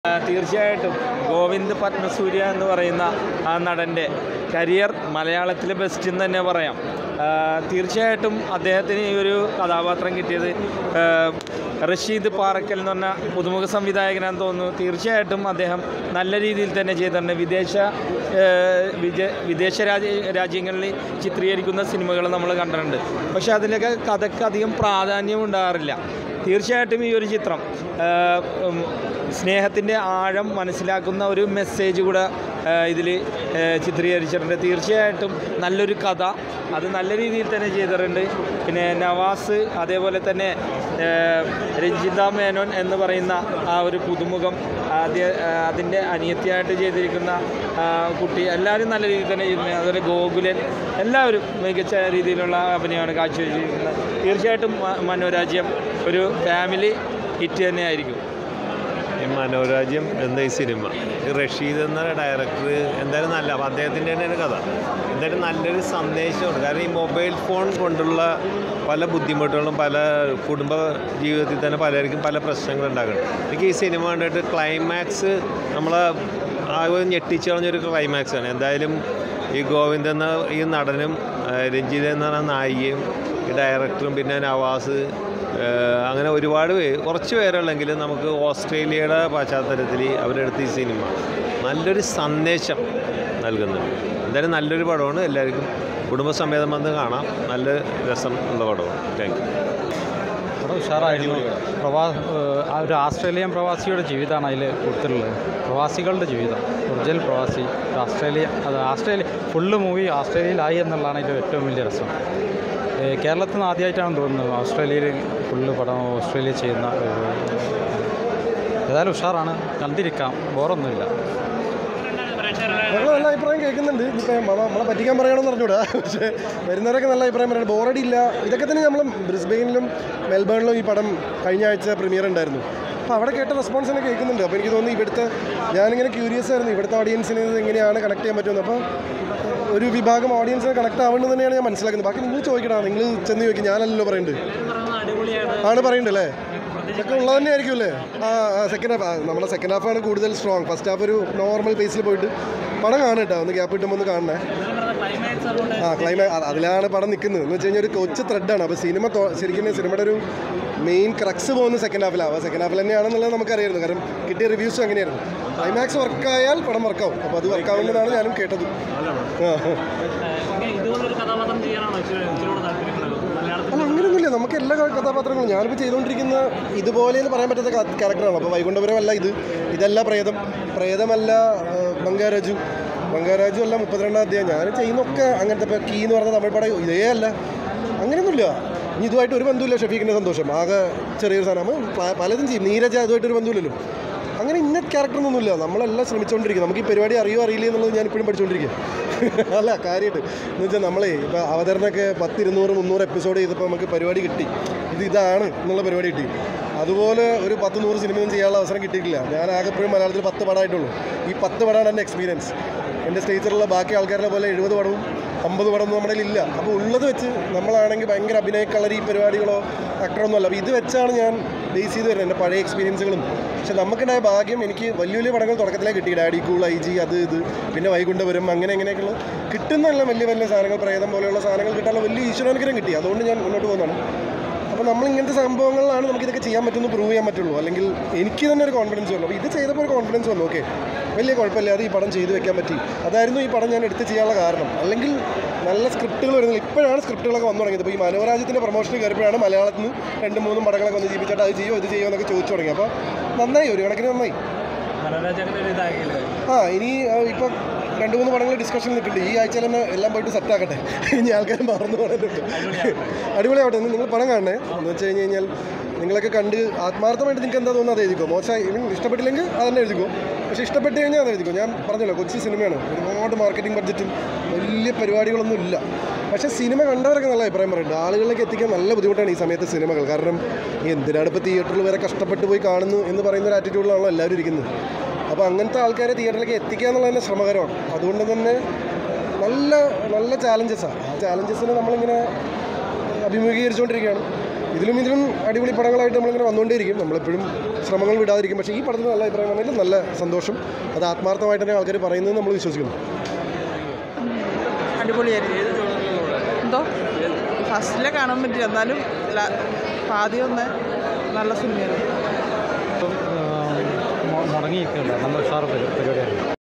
ആ, തീർച്ചയായിട്ടും ഗോവിന്ദ് പത്മസൂര്യ എന്ന് പറയുന്ന ആ നടൻ്റെ കരിയർ മലയാളത്തിലെ ബെസ്റ്റ് എന്ന് തന്നെ പറയാം ആ, തീർച്ചയായിട്ടും അദ്ദേഹത്തിന് ഈ ഒരു കഥാപാത്രം കിട്ടിയത് ആ, റഷീദ് പാറക്കൽ എന്ന് പറഞ്ഞ പുതുമുഖ സംവിധായകനാണെന്ന് തോന്നുന്നു തീർച്ചയായിട്ടും അദ്ദേഹം നല്ല രീതിയിൽ തന്നെ ചെയ്തിട്ടുണ്ട് വിദേശ ആ, വിജ വിദേശ രാജ്യ രാജ്യങ്ങളിൽ ചിത്രീകരിക്കുന്ന സിനിമകൾ നമ്മൾ കണ്ടിട്ടുണ്ട് പക്ഷേ അതിലൊക്കെ കഥയ്ക്ക് അധികം പ്രാധാന്യം ഉണ്ടാകാറില്ല തീർച്ചയായിട്ടും ഈ ഒരു ചിത്രം സ്നേഹത്തിൻ്റെ ആഴം മനസ്സിലാക്കുന്ന ഒരു മെസ്സേജ് കൂടെ ഇതിൽ ചിത്രീകരിച്ചിട്ടുണ്ട് തീർച്ചയായിട്ടും നല്ലൊരു കഥ അത് നല്ല രീതിയിൽ തന്നെ ചെയ്തിട്ടുണ്ട് പിന്നെ നവാസ് അതേപോലെ തന്നെ ആ, രഞ്ജിത മേനോൻ എന്ന് പറയുന്ന ആ ഒരു പുതുമുഖം ആദ്യ അതിൻ്റെ അനിയത്തിയായിട്ട് ചെയ്തിരിക്കുന്ന ആ, കുട്ടി എല്ലാവരും നല്ല രീതിയിൽ തന്നെ ചെയ്യുന്നത് അതുപോലെ ഗോകുലൻ എല്ലാവരും മികച്ച രീതിയിലുള്ള അഭിനയമാണ് കാഴ്ചവെച്ചിരിക്കുന്നത് തീർച്ചയായിട്ടും മ- മനോരാജ്യം ഒരു ഫാമിലി ഹിറ്റ് തന്നെയായിരിക്കും ഈ മനോരാജ്യം എന്ന ഈ സിനിമ ഈ റഷീദ് എന്ന ഡയറക്ടർ എന്തായാലും നല്ല അപ്പോൾ അദ്ദേഹത്തിൻ്റെ തന്നെയാണ് കഥ എന്തായാലും നല്ലൊരു സന്ദേശമുണ്ട് കാരണം ഈ മൊബൈൽ ഫോൺ കൊണ്ടുള്ള പല ബുദ്ധിമുട്ടുകളും പല കുടുംബ ജീവിതത്തിൽ തന്നെ പലർക്കും പല പ്രശ്നങ്ങൾ ഉണ്ടാകുന്നുണ്ട് എനിക്ക് ഈ സിനിമ കണ്ടിട്ട് ക്ലൈമാക്സ് നമ്മളെ ആ ഒരു ഞെട്ടിച്ച് കളഞ്ഞൊരു ക്ലൈമാക്സ് ആണ് എന്തായാലും ഈ ഗോവിന്ദ് എന്ന ഈ നടനും ആ, രഞ്ജിത എന്ന നായികയും ഈ ഡയറക്ടറും പിന്നെ നവാസ് ഏഹ് അങ്ങനെ ഒരുപാട് പേര് കുറച്ച് പേരുള്ളെങ്കിലും നമുക്ക് ഓസ്ട്രേലിയയുടെ പശ്ചാത്തലത്തിൽ അവരെടുത്ത് ഈ സിനിമ നല്ലൊരു സന്ദേശം നൽകുന്നുണ്ട് എന്തായാലും നല്ലൊരു പടമാണ് എല്ലാവർക്കും കുടുംബസമേതം വന്ന് കാണാം നല്ല രസം ഉള്ള പടമാണ് താങ്ക് യു അവിടെ ഉഷാറായിരുന്നു പ്രവാ ഏഹ് ആ ഒരു ആസ്ട്രേലിയൻ പ്രവാസിയുടെ ജീവിതമാണ് അതിൽ കൊടുത്തിട്ടുള്ളത് പ്രവാസികളുടെ ജീവിതം ഒറിജിനൽ പ്രവാസി ഒരു ഓസ്ട്രേലിയ അത് ആസ്ട്രേലിയ ഫുള്ള് മൂവി ഓസ്ട്രേലിയയിലായി എന്നുള്ളതാണ് അതിൻ്റെ ഏറ്റവും വലിയ രസം ഏഹ് കേരളത്തിൽ നിന്ന് ആദ്യമായിട്ടാണ് തോന്നുന്നത് ഓസ്ട്രേലിയയിൽ ഫുള്ള് പടം ഓസ്ട്രേലിയ ചെയ്യുന്ന ഒരു- ഏതായാലും ഉഷാറാണ് കണ്ടിരിക്കാം ബോറൊന്നുമില്ല ഞങ്ങൾ നല്ല അഭിപ്രായം കേൾക്കുന്നുണ്ട് ഇപ്പം നമ്മളെ നമ്മളെ പറ്റിക്കാൻ പറയണമെന്ന് പറഞ്ഞൂടാ പക്ഷേ വരുന്നവരൊക്കെ നല്ല അഭിപ്രായം പറയുന്നത് ബോറടി ഇല്ല ഇതൊക്കെ തന്നെ നമ്മൾ ബ്രിസ്ബെയിനിലും മെൽബേണിലും ഈ പടം കഴിഞ്ഞ ആഴ്ച പ്രീമിയർ ഉണ്ടായിരുന്നു അപ്പോൾ അവിടെ കേട്ട റെസ്പോൺസ് തന്നെ കേൾക്കുന്നുണ്ട് അപ്പോൾ എനിക്ക് തോന്നുന്നു ഇവിടുത്തെ ഞാനിങ്ങനെ ക്യൂരിയസ് ആയിരുന്നു ഇവിടുത്തെ ഓഡിയൻസിന് ഇത് എങ്ങനെയാണ് കണക്ട് ചെയ്യാൻ പറ്റുമെന്ന് അപ്പോൾ ഒരു വിഭാഗം ഓഡിയൻസിന് കണക്ട് ആവുന്നത് തന്നെയാണ് ഞാൻ മനസ്സിലാക്കുന്നത് ബാക്കി നിങ്ങൾ ചോദിക്കടാ നിങ്ങൾ ചെന്ന് ചോദിക്കും ഞാനല്ലല്ലോ പറയുന്നുണ്ട് ആണ് പറയുന്നുണ്ട് അല്ലേ ഇതൊക്കെ ഉള്ളത് തന്നെ ആയിരിക്കും അല്ലേ ആ സെക്കൻഡ് ഹാഫ് നമ്മുടെ സെക്കൻഡ് ഹാഫാണ് കൂടുതൽ സ്ട്രോങ് ഫസ്റ്റ് ഹാഫ് ഒരു നോർമൽ പേസിൽ പോയിട്ട് പടം കാണും കേട്ടോ ഒന്ന് ഗ്യാപ്പ് കിട്ടുമ്പോൾ ഒന്ന് കാണണേ ആ ക്ലൈമാക്സ് അതിലാണ് പടം നിൽക്കുന്നത് എന്ന് വെച്ച് കഴിഞ്ഞാൽ ഒരു കൊച്ചു ത്രെഡാണ് അപ്പോൾ സിനിമ തൊ- ശരിക്കും സിനിമയുടെ ഒരു മെയിൻ ക്രക്സ് പോകുന്ന സെക്കൻഡ് ഹാഫിലാണ് അപ്പോൾ സെക്കൻഡ് ഹാഫിൽ തന്നെയാണെന്നുള്ളത് നമുക്കറിയായിരുന്നു കാരണം കിട്ടിയ റിവ്യൂസും അങ്ങനെയായിരുന്നു ക്ലൈമാക്സ് വർക്കായാൽ പടം വർക്കാവും അപ്പോൾ അത് വർക്കാവുന്നതാണ് ഞാനും കേട്ടത് ആ ഇതുപോലൊരു കഥാപാത്രം ചെയ്യാനാണോ ഇച്ചിരി ഇച്ചിരികൂടെ താല്പര്യമുള്ളത് മലയാളത്തിൽ അല്ല അങ്ങനെയൊന്നുമില്ല നമുക്ക് എല്ലാ കഥാപാത്രങ്ങളും ഞാനിപ്പോൾ ചെയ്തുകൊണ്ടിരിക്കുന്ന ഇതുപോലെ എന്ന് പറയാൻ പറ്റാത്ത ക- ക്യാരക്ടറാണ് അപ്പോൾ വൈകുണ്ഠപുരമല്ല ഇത് ഇതല്ല പ്രേതം പ്രേതമല്ല ആ, ബംഗാരാജു ബംഗാരാജു അല്ല മുപ്പത്തിരണ്ടാം അധ്യായം ഞാൻ ചെയ്യുന്നൊക്കെ അങ്ങനത്തെ ഇപ്പോൾ കീ എന്ന് പറഞ്ഞ തമിഴ് പടം ഇതേ അല്ല അങ്ങനെയൊന്നുമില്ല ഇനി ഇതുമായിട്ട് ഒരു ബന്ധമില്ല ഷഫീഖിൻ്റെ സന്തോഷം ആകെ ചെറിയൊരു സാധനം നമ്മൾ പ- പലതും ചെയ്യും നീരജ അതുമായിട്ട് ഒരു ബന്ധമില്ലല്ലോ അങ്ങനെ ഇന്ന ക്യാരക്ടറൊന്നുമില്ല നമ്മളെല്ലാം ശ്രമിച്ചുകൊണ്ടിരിക്കും നമുക്ക് ഈ പരിപാടി അറിയോ അറിയില്ല എന്നുള്ളത് ഞാൻ ഇപ്പോഴും പഠിച്ചുകൊണ്ടിരിക്കും അല്ല കാര്യമായിട്ട് എന്ന് വെച്ചാൽ നമ്മളെ ഇപ്പോൾ അവതരണമൊക്കെ പത്ത് ഇരുന്നൂറ് മുന്നൂറ് എപ്പിസോഡ് ചെയ്തപ്പോൾ നമുക്ക് പരിപാടി കിട്ടി ഇത് ഇതാണ് എന്നുള്ള പരിപാടി കിട്ടി അതുപോലെ ഒരു പത്ത് നൂറ് സിനിമയൊന്നും ചെയ്യാനുള്ള അവസരം കിട്ടിയിട്ടില്ല ഞാൻ ആകെ ഇപ്പോഴും മലയാളത്തിൽ പത്ത് പടമായിട്ടുള്ളൂ ഈ പത്ത് പടമാണ് എൻ്റെ എക്സ്പീരിയൻസ് എൻ്റെ സ്റ്റേജിലുള്ള ബാക്കി ആൾക്കാരുടെ പോലെ എഴുപത് പടവും അമ്പത് പടമൊന്നും നമ്മുടെ കയ്യിൽ ഇല്ല അപ്പോൾ ഉള്ളത് വെച്ച് നമ്മളാണെങ്കിൽ ഭയങ്കര അഭിനയ കളരി പരിപാടികളോ ആക്ടറൊന്നും അല്ല അപ്പോൾ ഇത് വെച്ചാണ് ഞാൻ ബേസ് ചെയ്ത് വരുന്നത് എൻ്റെ പഴയ എക്സ്പീരിയൻസുകളും പക്ഷെ നമുക്കുണ്ടായ ഭാഗ്യം എനിക്ക് വലിയ വലിയ പടങ്ങൾ തുടക്കത്തിലേ കിട്ടി ഡാഡി കൂൾ ഐ ജി അത് ഇത് പിന്നെ വൈകുണ്ഠപുരം അങ്ങനെ എങ്ങനെയൊക്കെയുള്ള കിട്ടുന്നതല്ല വലിയ വലിയ സാധനങ്ങൾ പ്രേതം പോലെയുള്ള സാധനങ്ങൾ കിട്ടാനുള്ള വലിയ ഈശ്വരാനുഗ്രഹം കിട്ടി അതുകൊണ്ട് ഞാൻ മുന്നോട്ട് പോകുന്നതാണ് അപ്പോൾ നമ്മൾ ഇങ്ങനത്തെ സംഭവങ്ങളിലാണ് നമുക്ക് ഇതൊക്കെ ചെയ്യാൻ പറ്റുമെന്ന് പ്രൂവ് ചെയ്യാൻ പറ്റുള്ളൂ അല്ലെങ്കിൽ എനിക്ക് തന്നെ ഒരു കോൺഫിഡൻസ് വന്നു അപ്പോൾ ഇത് ചെയ്തപ്പോൾ ഒരു കോൺഫിഡൻസ് വന്നു ഓക്കെ വലിയ കുഴപ്പമില്ലാതെ ഈ പടം ചെയ്തു വെക്കാൻ പറ്റി അതായിരുന്നു ഈ പടം ഞാൻ എടുത്ത് ചെയ്യാനുള്ള കാരണം അല്ലെങ്കിൽ നല്ല സ്ക്രിപ്റ്റുകൾ വരുന്നില്ല ഇപ്പോഴാണ് സ്ക്രിപ്റ്റുകളൊക്കെ വന്നു തുടങ്ങിയത് ഇപ്പോൾ ഈ മനോരാജ്യത്തിൻ്റെ പ്രൊമോഷന് കയറിയപ്പോഴാണ് മലയാളത്തിൽ നിന്ന് രണ്ട് മൂന്നും പടങ്ങളൊക്കെ ഒന്ന് ജീവിച്ചിട്ട് അത് ചെയ്യോ ഇത് ചെയ്യോ എന്നൊക്കെ ചോദിച്ചു തുടങ്ങി അപ്പോൾ നന്നായി ഒരു കണക്കിന് നന്നായി മനോരാജങ്ങനെ ഒരു ഇതാകില്ലേ ആ ഇനി ഇപ്പോൾ രണ്ട് മൂന്ന് പടങ്ങൾ ഡിസ്കഷൻ നിൽക്കുന്നുണ്ട് ഈ ആഴ്ച തന്നെ എല്ലാം പോയിട്ട് സെറ്റ് ആക്കട്ടെ ഇനി ആൾക്കാർ മറന്നു പോകുന്നുണ്ട് അടിപൊളിയാവട്ടെ ഇന്ന് നിങ്ങൾ പടം കാണണേ എന്ന് വെച്ച് കഴിഞ്ഞ് കഴിഞ്ഞാൽ നിങ്ങളൊക്കെ കണ്ട് ആത്മാർത്ഥമായിട്ട് നിങ്ങൾക്ക് എന്താ തോന്നുന്നത് അത് എഴുതിക്കോ മോശമായി ഇവൻ ഇഷ്ടപ്പെട്ടില്ലെങ്കിൽ അതന്നെ എഴുതിക്കോ പക്ഷേ ഇഷ്ടപ്പെട്ട് കഴിഞ്ഞാൽ അത് എഴുതിക്കോ ഞാൻ പറഞ്ഞല്ലോ കൊച്ചി സിനിമയാണ് ഒരുപാട് മാർക്കറ്റിംഗ് ബഡ്ജറ്റും വലിയ പരിപാടികളൊന്നും ഇല്ല പക്ഷേ സിനിമ കണ്ടവരൊക്കെ നല്ല അഭിപ്രായം പറയുന്നുണ്ട് ആളുകളിലേക്ക് എത്തിക്കാൻ നല്ല ബുദ്ധിമുട്ടാണ് ഈ സമയത്ത് സിനിമകൾ കാരണം ഈ എന്തിനാണ് ഇപ്പോൾ തിയേറ്ററിൽ വരെ കഷ്ടപ്പെട്ട് പോയി കാണുന്നു എന്ന് പറയുന്ന ഒരു ആറ്റിറ്റ്യൂഡിലാണല്ലോ എല്ലാവരും ഇരിക്കുന്നത് അപ്പോൾ അങ്ങനത്തെ ആൾക്കാരെ തിയേറ്ററിലേക്ക് എത്തിക്കുക എന്നുള്ളത് തന്നെ ശ്രമകരമാണ് അതുകൊണ്ട് തന്നെ നല്ല നല്ല ചാലഞ്ചസാണ് ആ ചാലഞ്ചസിനെ നമ്മളിങ്ങനെ അഭിമുഖീകരിച്ചുകൊണ്ടിരിക്കുകയാണ് ഇതിലും ഇതിലും അടിപൊളി പടങ്ങളായിട്ട് നമ്മളിങ്ങനെ വന്നുകൊണ്ടേയിരിക്കും നമ്മളെപ്പോഴും ശ്രമങ്ങൾ വിടാതിരിക്കും പക്ഷേ ഈ പടത്തിന് നല്ല അഭിപ്രായം വന്നതിൽ നല്ല സന്തോഷം അത് ആത്മാർത്ഥമായിട്ട് തന്നെ ആൾക്കാർ പറയുന്നത് നമ്മൾ വിശ്വസിക്കുന്നു അടിപൊളിയായിരുന്നു എന്തോ ഫസ്റ്റിലെ കാണാൻ പറ്റില്ല എന്നാലും ല- ആദ്യം ഒന്ന് നല്ല സിനിമയായിരുന്നു മുടങ്ങിയിരിക്കുന്നുണ്ട് നല്ല ഉഷാർ പരിപാടിയായിരുന്നു